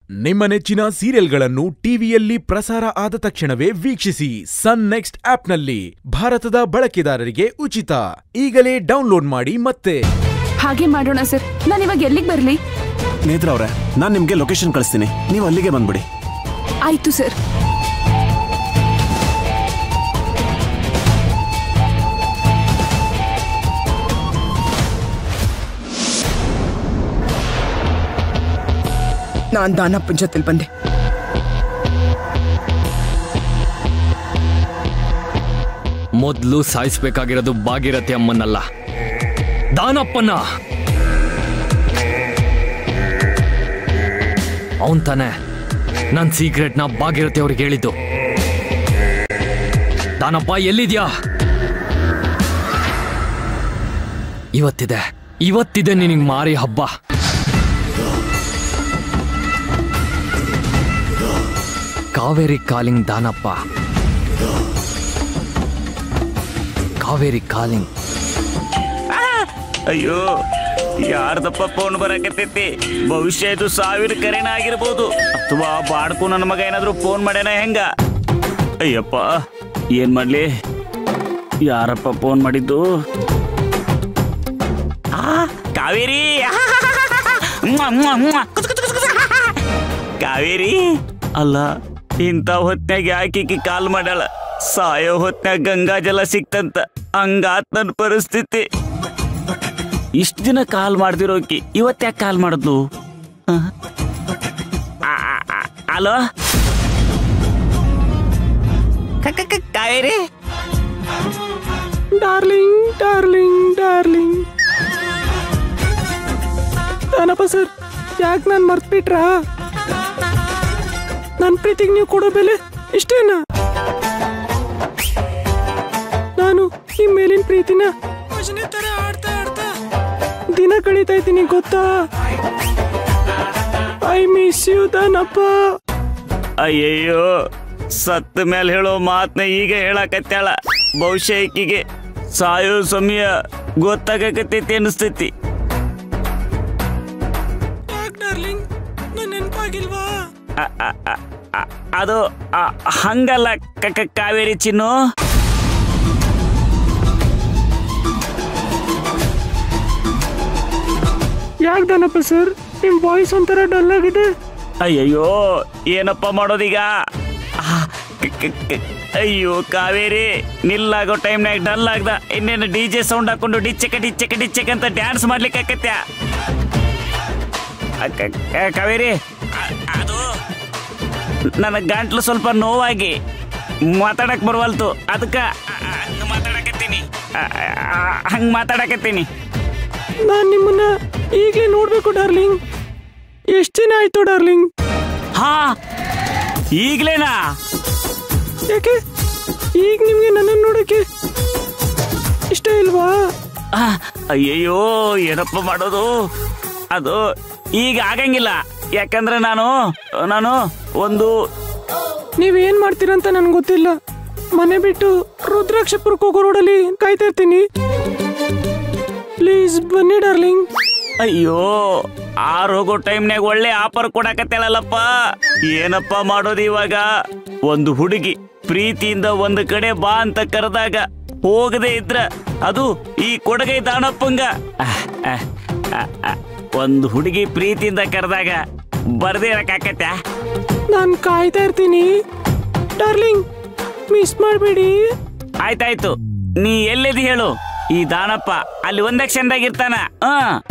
ನಿಮ್ಮ ನೆಚ್ಚಿನ ಸೀರಿಯಲ್ಗಳನ್ನು ಟಿವಿಯಲ್ಲಿ ಪ್ರಸಾರ ಆದ ತಕ್ಷಣವೇ ವೀಕ್ಷಿಸಿ ಸನ್ ನೆಕ್ಸ್ಟ್ ಆಪ್ನಲ್ಲಿ ಭಾರತದ ಬಳಕೆದಾರರಿಗೆ ಉಚಿತ ಈಗಲೇ ಡೌನ್ಲೋಡ್ ಮಾಡಿ ಮತ್ತೆ ಹಾಗೆ ಮಾಡೋಣ ಸರ್ ನಾನು ಇವಾಗ ಎಲ್ಲಿಗೆ ಬರಲಿ ನೇತ್ರ ಅವ್ರೆ ನಾನು ನಿಮ್ಗೆ ಲೊಕೇಶನ್ ಕಳಿಸ್ತೀನಿ ನೀವು ಅಲ್ಲಿಗೆ ಬಂದ್ಬಿಡಿ ಆಯ್ತು ಸರ್ ನಾನ್ ದಾನಪ್ಪನ ಜೊತೆಲಿ ಬಂದೆ ಮೊದ್ಲು ಸಾಯಿಸ್ಬೇಕಾಗಿರೋದು ಭಾಗೀರಥಿ ಅಮ್ಮನ್ನಲ್ಲ ದಾನಪ್ಪನ ಅವನ್ ತಾನೆ ನನ್ ಸೀಕ್ರೆಟ್ನ ಭಾಗೀರಥಿ ಅವ್ರಿಗೆ ಹೇಳಿದ್ದು ದಾನಪ್ಪ ಎಲ್ಲಿದ್ಯಾ ಇವತ್ತಿದೆ ಇವತ್ತಿದೆ ನಿನಗೆ ಮಾರಿ ಹಬ್ಬ ಕಾವೇರಿ ಕಾಲಿಂಗ್ ದಾನಪ್ಪ ಕಾವೇರಿ ಕಾಲಿಂಗ್ ಅಯ್ಯೋ ಯಾರ್ದಪ್ಪ ಫೋನ್ ಬರಕತ್ತೈತಿ ಭವಿಷ್ಯ ಇದು ಸಾವಿರ ಕರೆನ ಆಗಿರ್ಬೋದು ಅಥವಾ ಬಾಡ್ಕು ನನ್ನ ಮಗ ಏನಾದ್ರು ಫೋನ್ ಮಾಡ್ಯಾನ ಹೆಂಗ ಅಯ್ಯಪ್ಪ ಏನ್ ಮಾಡ್ಲಿ ಯಾರಪ್ಪ ಫೋನ್ ಮಾಡಿದ್ದು ಆ, ಕಾವೇರಿ ಮ್ವ, ಮ್ವ, ಮ್ವ. ಕುಚ್, ಕುಚ್, ಕುಚ್, ಕುಚ್. ಕಾವೇರಿ ಅಲ್ಲ ಇಂಥ ಹೊತ್ನ್ಯಾಗ ಯಾಕೆ ಕಾಲ್ ಮಾಡ್ಯಾಳ ಸಾಯೋ ಹೊತ್ನ್ಯಾಗ ಗಂಗಾ ಜಲ ಸಿಕ್ತಂತ ಹಂಗಾತ್ ನನ್ನ ಪರಿಸ್ಥಿತಿ ಇಷ್ಟ ದಿನ ಕಾಲ್ ಮಾಡ್ದಿರೋಕಿ ಇವತ್ತ್ಯಾಕೆ ಕಾಲ್ ಮಾಡಿದ್ಲು ಆ? ಆ, ಆ, ಆ, ಹಲೋ ಕ- ಕ- ಕ- Kaveri darling darling darling Danappa sir ಯಾಕೆ ನಾನು ಮರ್ತ್ಬಿಟ್ರಾ ನನ್ನ ಪ್ರೀತಿಗೆ ನೀವು ಕೊಡೋ ಬೆಲೆ ಇಷ್ಟೇನಾ ನಾನು ಈ ಮೇಲಿನ ಪ್ರೀತಿನ ಭಜನೆ ತರ ಆಡ್ತಾ ಆಡ್ತಾ ದಿನ ಕಳೀತಾ ಇದ್ದೀನಿ ಗೊತ್ತಾ ಐ ಮಿಸ್ ಯು ದಾನಪ್ಪ ಅಯ್ಯಯ್ಯೋ ಸತ್ತ ಮೇಲೆ ಹೇಳೋ ಮಾತನ್ನ ಈಗ ಹೇಳಕತ್ತಾಳ ಬಹುಶಃ ಈಕಿಗೆ ಸಾಯೋ ಸಮಯ ಗೊತ್ತಾಗಕತ್ತೈತಿ ಅನಿಸ್ತೈತಿ ಯಾಕೆ ಡಾರ್ಲಿಂಗ್ ನನ್ನ ನೆನಪಾಗಿಲ್ವಾ ಅ- ಅ- ಅ- ಅ- ಅದು ಅ, ಹಂಗಲ್ಲ ಕ- ಕ- ಕಾವೇರಿ ಚಿನ್ನು ಯಾಕೆ ದಾನಪ್ಪ ಸರ್ ನಿಮ್ಮ ವಾಯ್ಸ್ ಒಂಥರ ಡಲ್ ಆಗಿದೆ ಅಯ್ಯಯ್ಯೋ ಏನಪ್ಪ ಮಾಡೋದೀಗ ಆ, ಕ- ಕ- ಕ- ಅಯ್ಯೋ ಕಾವೇರಿ ನಿಲ್ಲಾಗೋ ಟೈಮ್ನಾಗ ಡಲ್ ಆಗ್ದ ಇನ್ನೇನು ಡಿ ಜೆ ಸೌಂಡ್ ಹಾಕೊಂಡು ಡಿಚ್ಚಕ ಡಿಚ್ಚಕ ಡಿಚ್ಚಕ ಅಂತ ಡ್ಯಾನ್ಸ್ ಮಾಡ್ಲಿಕ್ಕೆ ಆಕತ್ಯ ಕಾವೇರಿ ಅ- ಅದು ನನ್ನ ಗಂಟ್ಲು ಸ್ವಲ್ಪ ನೋವಾಗಿ ಮಾತಾಡಕ್ ಬರವಲ್ತು ಅದಕ್ಕೆ ಹಂಗೆ ಮಾತಾಡಕತ್ತೀನಿ ಹಂಗೆ ಮಾತಾಡಕತ್ತೀನಿ ನಾನು ನಿಮ್ಮನ್ನ ಈಗಲೇ ನೋಡ್ಬೇಕು ಡಾರ್ಲಿಂಗ್ ಎಷ್ಟು ದಿನ ಆಯ್ತು ಡಾರ್ಲಿಂಗ್ ಹಾ ಈಗ್ಲೇನಾ ಯಾಕೆ ಈಗ ನಿಮ್ಗೆ ನನ್ನನ್ನು ನೋಡಕ್ಕೆ ಇಷ್ಟ ಇಲ್ವಾ ಆ, ಅಯ್ಯಯ್ಯೋ ಏನಪ್ಪ ಮಾಡೋದು ಅದು ಈಗ ಆಗಂಗಿಲ್ಲ ಯಾಕಂದ್ರೆ ನಾನು ನಾನು ಒಂದು ನೀವೇನ್ ಮಾಡ್ತೀರಂತ ನನ್ಗೆ ಗೊತ್ತಿಲ್ಲ ಮನೆ ಬಿಟ್ಟು ರುದ್ರಾಕ್ಷಪುರಕ್ಕೆ ಹೋಗೋ ರೋಡಲ್ಲಿ ಕಾಯ್ತಾ ಇರ್ತೀನಿ ಪ್ಲೀಸ್ ಬನ್ನಿ ಡಾರ್ಲಿಂಗ್ ಅಯ್ಯೋ ಆರ್ ಹೋಗೋ ಟೈಮ್ನಾಗ ಒಳ್ಳೆ ಆಫರ್ ಕೊಡಕತ್ತೇಳಲ್ಲಪ್ಪ ಏನಪ್ಪ ಮಾಡೋದು ಇವಾಗ ಒಂದು ಹುಡುಗಿ ಪ್ರೀತಿಯಿಂದ ಒಂದು ಕಡೆ ಬಾ ಅಂತ ಕರೆದಾಗ ಹೋಗದೆ ಇದ್ರ ಅದು ಈ ಕೊಡಗೈ ದಾನಪ್ಪಂಗ ಅಹ್, ಅಹ್, ಅಹ್, ಅಹ್. ಒಂದು ಹುಡುಗಿ ಪ್ರೀತಿಯಿಂದ ಕರೆದಾಗ ಬರ್ದೇ ಇರಕ್ಕಾಕತ್ಯಾ ನಾನು ಕಾಯ್ತಾ ಇರ್ತೀನಿ ಡಾರ್ಲಿಂಗ್ ಮಿಸ್ ಮಾಡಬೇಡಿ ಆಯ್ತಾಯ್ತು ನೀ ಎಲ್ಲಿದಿ ಹೇಳು ಈ ದಾನಪ್ಪ ಅಲ್ಲಿ ಒಂದೇ ಕ್ಷಣದಾಗಿರ್ತಾನ ಹ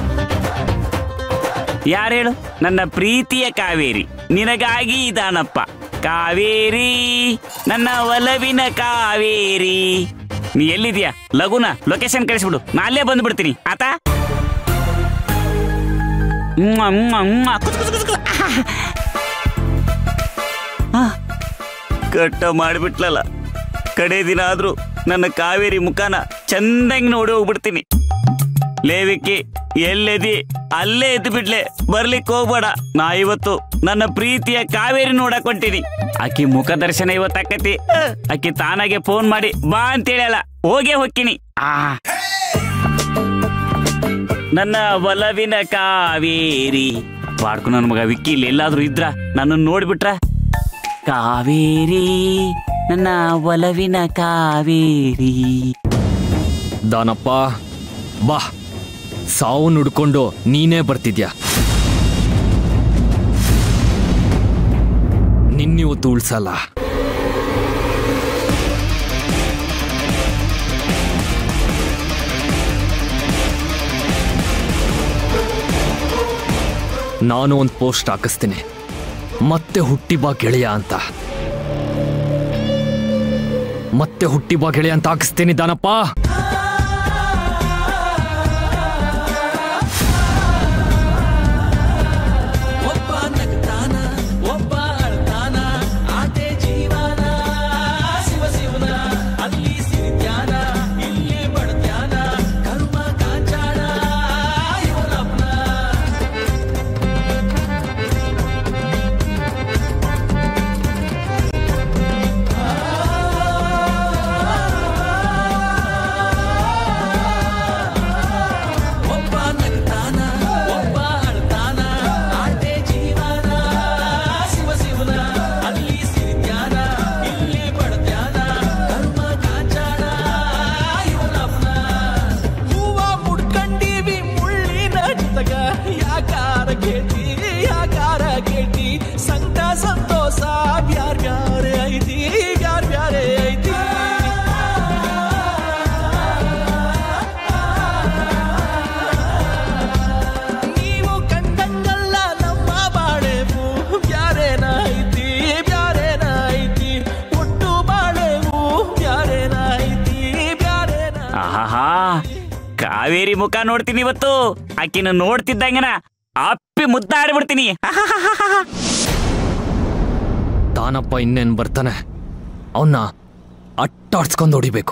ಯಾರು ಹೇಳು ನನ್ನ ಪ್ರೀತಿಯ ಕಾವೇರಿ ನಿನಗಾಗಿ ಈ ದಾನಪ್ಪ ಕಾವೇರಿ ನನ್ನ ಒಲವಿನ ಕಾವೇರಿ ನೀ ಎಲ್ಲಿದ್ಯಾ ಲಗುನ ಲೊಕೇಶನ್ ಕಳಿಸ್ಬಿಡು ನಾ ಅಲ್ಲೇ ಬಂದ್ಬಿಡ್ತೀನಿ ಆತಾ ಮ್ವಾ, ಮ್ವಾ, ಮ್ವಾ. ಕುಚ್, ಕುಚ್, ಕುಚ್, ಕುಚ್. ಆ, ಕಟ್ಟ ಮಾಡಿಬಿಟ್ಲಲ್ಲ ಕಡೆ ದಿನ ಆದ್ರೂ ನನ್ನ ಕಾವೇರಿ ಮುಖಾನ ಚಂದಂಗ್ ನೋಡಿ ಹೋಗ್ಬಿಡ್ತೀನಿ ಲೇವಿಕ್ಕಿ ಎಲ್ಲೆದಿ ಅಲ್ಲೇ ಎದ್ದು ಬಿಡ್ಲೆ ಬರ್ಲಿಕ್ಕೆ ಹೋಗ್ಬೇಡ ನಾ ಇವತ್ತು ನನ್ನ ಪ್ರೀತಿಯ ಕಾವೇರಿ ನೋಡಕ್ ಹೊಂಟೀನಿ ಆಕಿ ಮುಖ ದರ್ಶನ ಇವತ್ತು ಆಕತಿ ಆಕಿ ತಾನಾಗೆ ಫೋನ್ ಮಾಡಿ ಬಾ ಅಂತೇಳಲ್ಲ ಹೋಗೇ ಹೊಕ್ಕಿನಿ ಆ ನನ್ನ ಒಲವಿನ ಕಾವೇರಿ ಬಾಡ್ಕು ನನ್ನ ಮಗ ವಿಕ್ಕಿ ಇಲ್ಲಿ ಎಲ್ಲಾದ್ರೂ ಇದ್ರ ನನ್ನನ್ನು ನೋಡ್ಬಿಟ್ರ ಕಾವೇರಿ ನನ್ನ ಒಲವಿನ ಕಾವೇರಿ ದಾನಪ್ಪ ಬಾ ಸಾವು ನುಡ್ಕೊಂಡು ನೀನೇ ಬರ್ತಿದ್ಯಾ ನಿನ್ನಿವತ್ತು ಉಳ್ಸಲ್ಲ ನಾನು ಒಂದು ಪೋಸ್ಟ್ ಹಾಕಿಸ್ತೀನಿ ಮತ್ತೆ ಹುಟ್ಟಿ ಬಾ ಗೆಳೆಯ ಅಂತ ಮತ್ತೆ ಹುಟ್ಟಿ ಬಾ ಗೆಳೆಯ ಅಂತ ಹಾಕಿಸ್ತೀನಿ ದಾನಪ್ಪ ಹೂವ ಮುಡ್ಕಂಡೀವಿ ಮುಳ್ಳಿನ ಜೊತೆಗ ಯಾಕಾರ ಕೇಳ್ತಿ ಯಾಕಾರ ಕೇಳ್ತಿ ಸಂಕಟ ಸಂತೋಷ ಬ್ಯಾರ್ ಬ್ಯಾರೆ ಐತಿ ಬ್ಯಾರ್ ಬ್ಯಾರೆ ಐತಿ ನೀವು ಕಂಡಂಗಲ್ಲ ನಮ್ಮ ಬಾಳೆವು ಬ್ಯಾರೇನ ಐತಿ ಬ್ಯಾರೇನ ಐತಿ ಒಟ್ಟು ಬಾಳೆವು ಬ್ಯಾರೇನ ಐತಿ ಬ್ಯಾರೇನ ಆಹಾ ಕಾವೇರಿ ಮುಖ ನೋಡ್ತೀನಿ ಇವತ್ತು ಆಕಿನ ನೋಡ್ತಿದ್ದಂಗನ ಅಪ್ಪಿ ಮುದ್ದಾಡ್ಬಿಡ್ತೀನಿ ತಾನಪ್ಪ ಇನ್ನೇನು ಬರ್ತಾನೆ ಅವನ್ನ ಅಟ್ಟಾಡ್ಸ್ಕೊಂಡು ಹೊಡಿಬೇಕು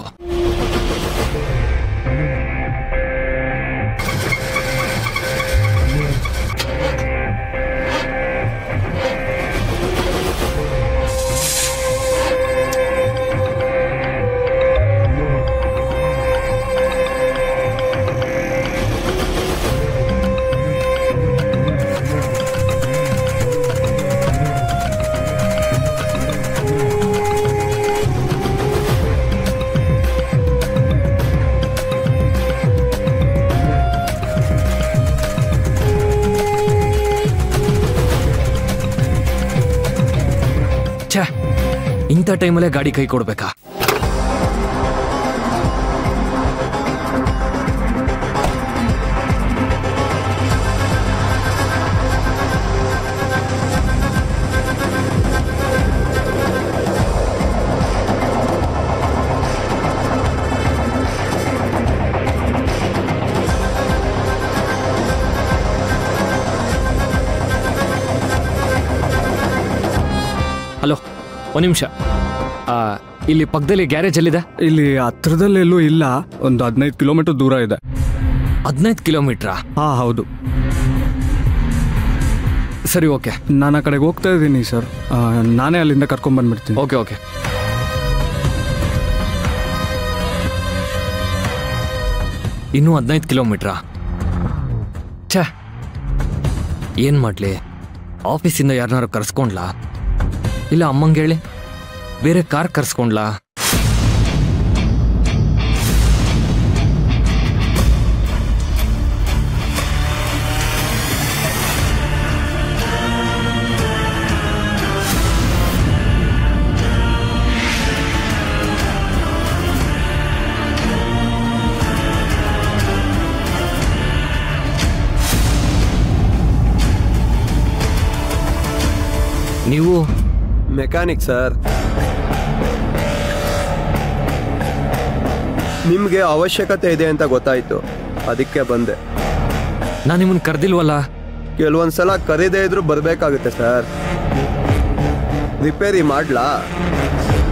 ಛೇ ಇಂಥ ಟೈಮಲ್ಲೇ ಗಾಡಿ ಕೈ ಕೊಡ್ಬೇಕಾ ಹಲೋ ಒಂದು ನಿಮಿಷ ಇಲ್ಲಿ ಪಕ್ಕದಲ್ಲಿ ಗ್ಯಾರೇಜ್ ಎಲ್ಲಿದೆ ಇಲ್ಲಿ ಹತ್ರದಲ್ಲೆಲ್ಲೂ ಇಲ್ಲ ಒಂದು ಹದಿನೈದು ಕಿಲೋಮೀಟರ್ ದೂರ ಇದೆ ಹದಿನೈದು ಕಿಲೋಮೀಟ್ರಾ ಹಾ ಹೌದು ಸರಿ ಓಕೆ ನಾನು ಆ ಕಡೆಗೆ ಹೋಗ್ತಾ ಇದ್ದೀನಿ ಸರ್ ಆ, ನಾನೇ ಅಲ್ಲಿಂದ ಕರ್ಕೊಂಡ್ ಬಂದ್ಬಿಡ್ತೀನಿ ಓಕೆ ಓಕೆ ಇನ್ನೂ ಹದಿನೈದು ಕಿಲೋಮೀಟ್ರಾ ಛೇ ಏನು ಮಾಡಲಿ ಆಫೀಸಿಂದ ಯಾರನ್ನಾರು ಕರ್ಸ್ಕೊಂಡ್ಲಾ ಇಲ್ಲ ಅಮ್ಮಂಗೆ ಹೇಳಿ ಬೇರೆ ಕಾರ್ ಕರ್ಸ್ಕೊಂಡ್ಲಾ ನೀವು ಮೆಕ್ಯಾನಿಕ್ ಸರ್ ನಿಮಗೆ ಅವಶ್ಯಕತೆ ಇದೆ ಅಂತ ಗೊತ್ತಾಯ್ತು ಅದಕ್ಕೆ ಬಂದೆ ನಾನು ನಿಮ್ಮನ್ನು ಕರೆದಿಲ್ವಲ್ಲ ಕೆಲವೊಂದ್ಸಲ ಕರೀದೇ ಇದ್ರೂ ಬರಬೇಕಾಗುತ್ತೆ ಸರ್ ರಿಪೇರಿ ಮಾಡ್ಲಾ